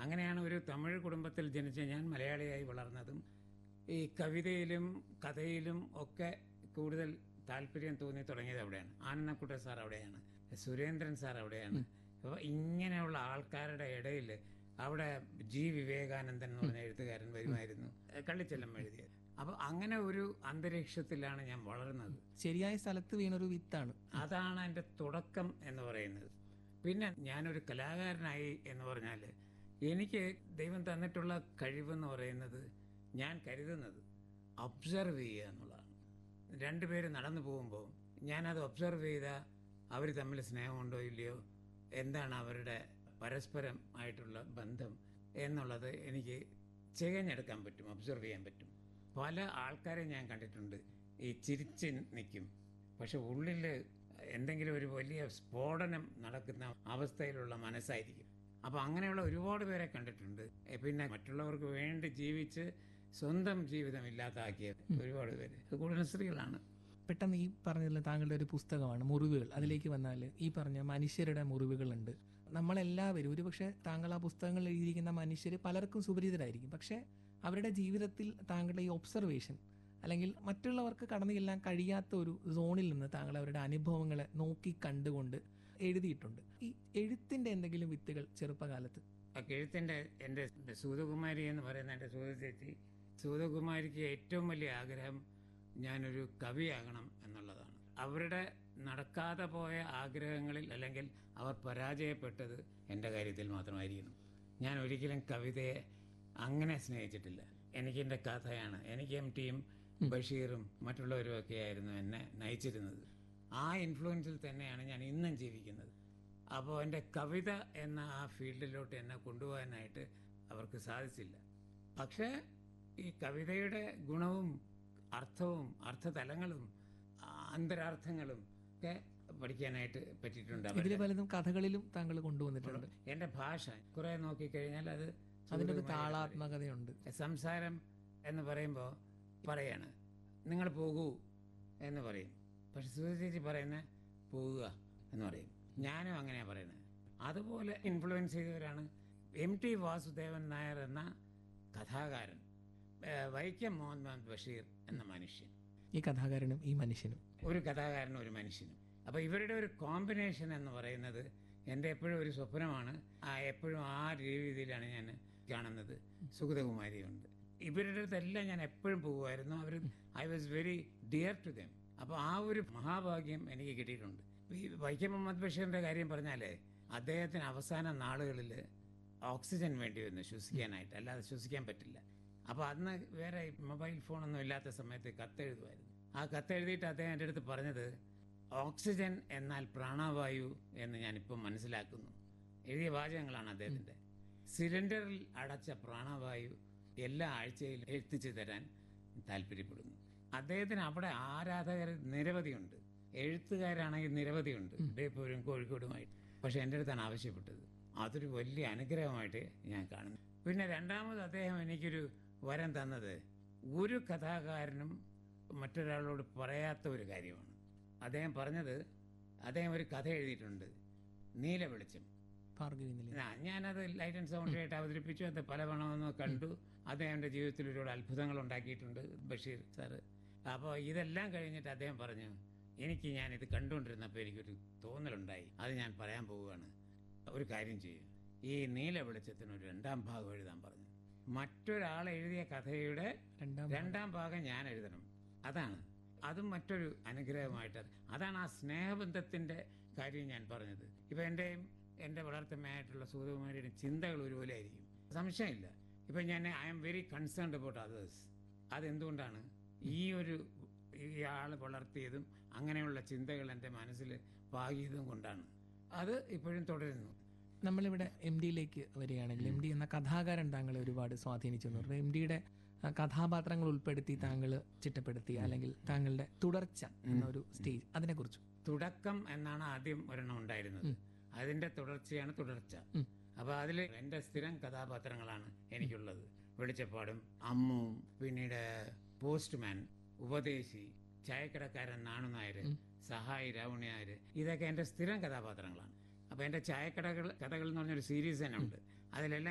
അങ്ങനെയാണ് ഒരു തമിഴ് കുടുംബത്തിൽ ജനിച്ച ഞാൻ മലയാളിയായി വളർന്നതും ഈ കവിതയിലും കഥയിലും ഒക്കെ കൂടുതൽ താല്പര്യം തോന്നി തുടങ്ങിയത് അവിടെയാണ് ആനന്ദക്കുട്ട സാർ അവിടെയാണ് സുരേന്ദ്രൻ സാർ അവിടെയാണ് അപ്പോൾ ഇങ്ങനെയുള്ള ആൾക്കാരുടെ ഇടയിൽ അവിടെ ജി വിവേകാനന്ദൻ എന്ന് പറഞ്ഞ എഴുത്തുകാരൻ വരുമായിരുന്നു കള്ളിച്ചെല്ലം എഴുതിയത് അപ്പോൾ അങ്ങനെ ഒരു അന്തരീക്ഷത്തിലാണ് ഞാൻ വളർന്നത് ശരിയായ സ്ഥലത്ത് വീണൊരു വിത്താണ് അതാണ് എൻ്റെ തുടക്കം എന്ന് പറയുന്നത് പിന്നെ ഞാനൊരു കലാകാരനായി എന്ന് പറഞ്ഞാൽ എനിക്ക് ദൈവം തന്നിട്ടുള്ള കഴിവെന്ന് പറയുന്നത് ഞാൻ കരുതുന്നത് ഒബ്സർവ് ചെയ്യുക എന്നുള്ളതാണ് രണ്ടുപേര് നടന്നു പോകുമ്പോൾ ഞാനത് ഒബ്സർവ് ചെയ്താൽ അവർ തമ്മിൽ സ്നേഹമുണ്ടോ ഇല്ലയോ എന്താണ് അവരുടെ പരസ്പരം ആയിട്ടുള്ള ബന്ധം എന്നുള്ളത് എനിക്ക് ചികഞ്ഞെടുക്കാൻ പറ്റും ഒബ്സർവ് ചെയ്യാൻ പറ്റും പല ആൾക്കാരെ ഞാൻ കണ്ടിട്ടുണ്ട് ഈ ചിരിച്ച് നിൽക്കും പക്ഷെ ഉള്ളിൽ എന്തെങ്കിലും ഒരു വലിയ സ്ഫോടനം നടക്കുന്ന അവസ്ഥയിലുള്ള മനസ്സായിരിക്കും അപ്പോൾ അങ്ങനെയുള്ള ഒരുപാട് പേരെ കണ്ടിട്ടുണ്ട് എ, പിന്നെ മറ്റുള്ളവർക്ക് വേണ്ടി ജീവിച്ച് സ്വന്തം ജീവിതം ഇല്ലാതാക്കിയ ഒരുപാട് പേര് അത് കൂടുതലും സ്ത്രീകളാണ് പെട്ടെന്ന് ഈ പറഞ്ഞതിൽ താങ്കളുടെ ഒരു പുസ്തകമാണ് മുറിവുകൾ അതിലേക്ക് വന്നാൽ ഈ പറഞ്ഞ മനുഷ്യരുടെ മുറിവുകളുണ്ട് നമ്മളെല്ലാവരും ഒരുപക്ഷെ താങ്കൾ ആ പുസ്തകങ്ങളിൽ എഴുതിയിരിക്കുന്ന മനുഷ്യർ പലർക്കും സുപരിചിതരായിരിക്കും പക്ഷെ അവരുടെ ജീവിതത്തിൽ താങ്കളുടെ ഈ ഒബ്സർവേഷൻ അല്ലെങ്കിൽ മറ്റുള്ളവർക്ക് കടന്നു ചെല്ലാൻ കഴിയാത്ത ഒരു സോണിൽ നിന്ന് താങ്കൾ അവരുടെ അനുഭവങ്ങളെ നോക്കി കണ്ടുകൊണ്ട് എഴുതിയിട്ടുണ്ട് ഈ എഴുത്തിന്റെ എന്തെങ്കിലും വിത്തുകൾ ചെറുപ്പകാലത്ത് ആ എഴുത്തിൻ്റെ എൻ്റെ സൂതകുമാരി എന്ന് പറയുന്ന എൻ്റെ സൂത ചേച്ചി സൂതകുമാരിക്ക് ഏറ്റവും വലിയ ആഗ്രഹം ഞാനൊരു കവിയാകണം എന്നുള്ളതാണ് അവരുടെ നടക്കാതെ പോയ ആഗ്രഹങ്ങളിൽ അല്ലെങ്കിൽ അവർ പരാജയപ്പെട്ടത് എൻ്റെ കാര്യത്തിൽ മാത്രമായിരിക്കണം ഞാൻ ഒരിക്കലും കവിതയെ അങ്ങനെ സ്നേഹിച്ചിട്ടില്ല എനിക്ക് എൻ്റെ കഥയാണ് എനിക്ക് എം ടിയും ബഷീറും മറ്റുള്ളവരും ഒക്കെ ആയിരുന്നു എന്നെ നയിച്ചിരുന്നത് ആ ഇൻഫ്ലുവൻസിൽ തന്നെയാണ് ഞാൻ ഇന്നും ജീവിക്കുന്നത് അപ്പോൾ എൻ്റെ കവിത എന്ന ആ ഫീൽഡിലോട്ട് എന്നെ കൊണ്ടുപോകാനായിട്ട് അവർക്ക് സാധിച്ചില്ല പക്ഷേ ഈ കവിതയുടെ ഗുണവും അർത്ഥവും അർത്ഥതലങ്ങളും ആ, അന്തരാർത്ഥങ്ങളും ഒക്കെ പഠിക്കാനായിട്ട് പറ്റിയിട്ടുണ്ട് അവരുടെ. ഇതിലെ പലതും കഥകളിലും താങ്കൾ കൊണ്ടുവന്നിട്ടുണ്ട് എൻ്റെ ഭാഷ കുറെ നോക്കിക്കഴിഞ്ഞാൽ അത് അതിൻ്റെ ഒരു താളാത്മകതയുണ്ട് സംസാരം എന്ന് പറയുമ്പോൾ പറയാണ് നിങ്ങൾ പോകൂ എന്ന് പറയും പക്ഷെ സുധി ചേച്ചി പറയുന്ന പോകുക എന്ന് പറയും ഞാനും അങ്ങനെയാണ് പറയുന്നത് അതുപോലെ ഇൻഫ്ലുവൻസ് ചെയ്തവരാണ് എം ടി വാസുദേവൻ നായർ എന്ന കഥാകാരൻ ഏഹ് വൈക്കം മുഹമ്മദ് ബഷീർ എന്ന മനുഷ്യൻ ഈ കഥാകാരനും ഈ മനുഷ്യനും ഒരു കഥാകാരനും ഒരു മനുഷ്യനും അപ്പോൾ ഇവരുടെ ഒരു കോമ്പിനേഷൻ എന്ന് പറയുന്നത് എൻ്റെ എപ്പോഴും ഒരു സ്വപ്നമാണ് ആ എപ്പോഴും ആ രീതിയിലാണ് ഞാൻ കാണുന്നത് സുഗതകുമാരിയുണ്ട് ഇവരുടെ അടുത്തെല്ലാം ഞാൻ എപ്പോഴും പോകുമായിരുന്നു അവർ I was very dear to them അപ്പോൾ ആ ഒരു മഹാഭാഗ്യം എനിക്ക് കിട്ടിയിട്ടുണ്ട് ഈ വൈക്കം മുഹമ്മദ് ബഷീറിൻ്റെ കാര്യം പറഞ്ഞാലേ അദ്ദേഹത്തിന് അവസാന നാളുകളിൽ ഓക്സിജൻ വേണ്ടി വന്നു ശ്വസിക്കാനായിട്ട് അല്ലാതെ ശ്വസിക്കാൻ പറ്റില്ല അപ്പോൾ അന്ന് വേറെ മൊബൈൽ ഫോണൊന്നും ഇല്ലാത്ത സമയത്ത് കത്തെഴുതുമായിരുന്നു ആ കത്തെഴുതിയിട്ട് അദ്ദേഹം എൻ്റെ അടുത്ത് പറഞ്ഞത് ഓക്സിജൻ എന്നാൽ പ്രാണവായു എന്ന് ഞാനിപ്പം മനസ്സിലാക്കുന്നു എഴുതിയ വാചകങ്ങളാണ് അദ്ദേഹത്തിൻ്റെ സിലിണ്ടറിൽ അടച്ച പ്രാണവായു എല്ലാ ആഴ്ചയിലും എത്തിച്ചു തരാൻ താല്പര്യപ്പെടുന്നു അദ്ദേഹത്തിന് അവിടെ ആരാധകർ നിരവധിയുണ്ട് എഴുത്തുകാരാണെങ്കിൽ നിരവധിയുണ്ട് ബേപ്പൂരും കോഴിക്കോടുമായിട്ട് പക്ഷെ എൻ്റെ അടുത്താണ് ആവശ്യപ്പെട്ടത് അതൊരു വലിയ അനുഗ്രഹമായിട്ട് ഞാൻ കാണുന്നു പിന്നെ രണ്ടാമത് അദ്ദേഹം എനിക്കൊരു വരം തന്നത് ഒരു കഥാകാരനും മറ്റൊരാളോട് പറയാത്ത ഒരു കാര്യമാണ് അദ്ദേഹം പറഞ്ഞത് അദ്ദേഹം ഒരു കഥ എഴുതിയിട്ടുണ്ട് നീല വെളിച്ചം ഭാർഗവി നിലയം ആ, ഞാനത് ലൈറ്റ് ആൻഡ് സൗണ്ട് ആയിട്ട് അവതരിപ്പിച്ചു അത് പലവണമെന്ന് കണ്ടു അദ്ദേഹം എൻ്റെ ജീവിതത്തിൽ ഒരുപാട് അത്ഭുതങ്ങൾ ഉണ്ടാക്കിയിട്ടുണ്ട് ബഷീർ സാറ് അപ്പോൾ ഇതെല്ലാം കഴിഞ്ഞിട്ട് അദ്ദേഹം പറഞ്ഞു എനിക്ക് ഞാൻ ഇത് കണ്ടുകൊണ്ടിരുന്നപ്പോൾ എനിക്കൊരു തോന്നലുണ്ടായി അത് ഞാൻ പറയാൻ പോവുകയാണ് ഒരു കാര്യം ചെയ്യും ഈ നീല വെളിച്ചത്തിന് ഒരു രണ്ടാം ഭാഗം എഴുതാൻ പറഞ്ഞു മറ്റൊരാൾ എഴുതിയ കഥയുടെ രണ്ടാം രണ്ടാം ഭാഗം ഞാൻ എഴുതണം അതാണ് അതും മറ്റൊരു അനുഗ്രഹമായിട്ട് അതാണ് ആ സ്നേഹബന്ധത്തിന്റെ കാര്യം ഞാൻ പറഞ്ഞത് ഇപ്പൊ എന്റെയും എന്റെ വളർത്തമ്മയായിട്ടുള്ള സൂര്യകുമാരിയുടെ ചിന്തകൾ ഒരുപോലെ ആയിരിക്കും സംശയമില്ല ഇപ്പൊ ഞാൻ I'm very concerned about others അതെന്തുകൊണ്ടാണ് ഈ ഒരു ഇയാൾ വളർത്തിയതും അങ്ങനെയുള്ള ചിന്തകൾ എൻ്റെ മനസ്സിൽ പാകിയതും കൊണ്ടാണ് അത് ഇപ്പോഴും തുടരുന്നു നമ്മളിവിടെ എം ഡിയിലേക്ക് വരികയാണെങ്കിൽ എം ഡി എന്ന കഥാകാരൻ താങ്കളെ ഒരുപാട് സ്വാധീനിച്ചു എന്ന് പറഞ്ഞു എം ഡിയുടെ കഥാപാത്രങ്ങൾ ഉൾപ്പെടുത്തി താങ്കൾ ചിട്ടപ്പെടുത്തി അല്ലെങ്കിൽ താങ്കളുടെ തുടർച്ച എന്ന ഒരു സ്റ്റേജ് അതിനെക്കുറിച്ച് തുടക്കം എന്നാണ് ആദ്യം ഒരെണ്ണം ഉണ്ടായിരുന്നത് അതിന്റെ തുടർച്ചയാണ് തുടർച്ച അപ്പൊ അതിൽ എന്റെ സ്ഥിരം കഥാപാത്രങ്ങളാണ് എനിക്കുള്ളത് വെളിച്ചപ്പാടും അമ്മുവും പിന്നീട് പോസ്റ്റ്മാൻ ഉപദേശി ചായക്കടക്കാരൻ നാണുനായര് സഹായി രാവണി നായര് ഇതൊക്കെ എന്റെ സ്ഥിരം കഥാപാത്രങ്ങളാണ് അപ്പൊ എന്റെ ചായക്കടകൾ കഥകൾ എന്ന് പറഞ്ഞൊരു സീരീസ് തന്നെ ഉണ്ട് അതിലെല്ലാം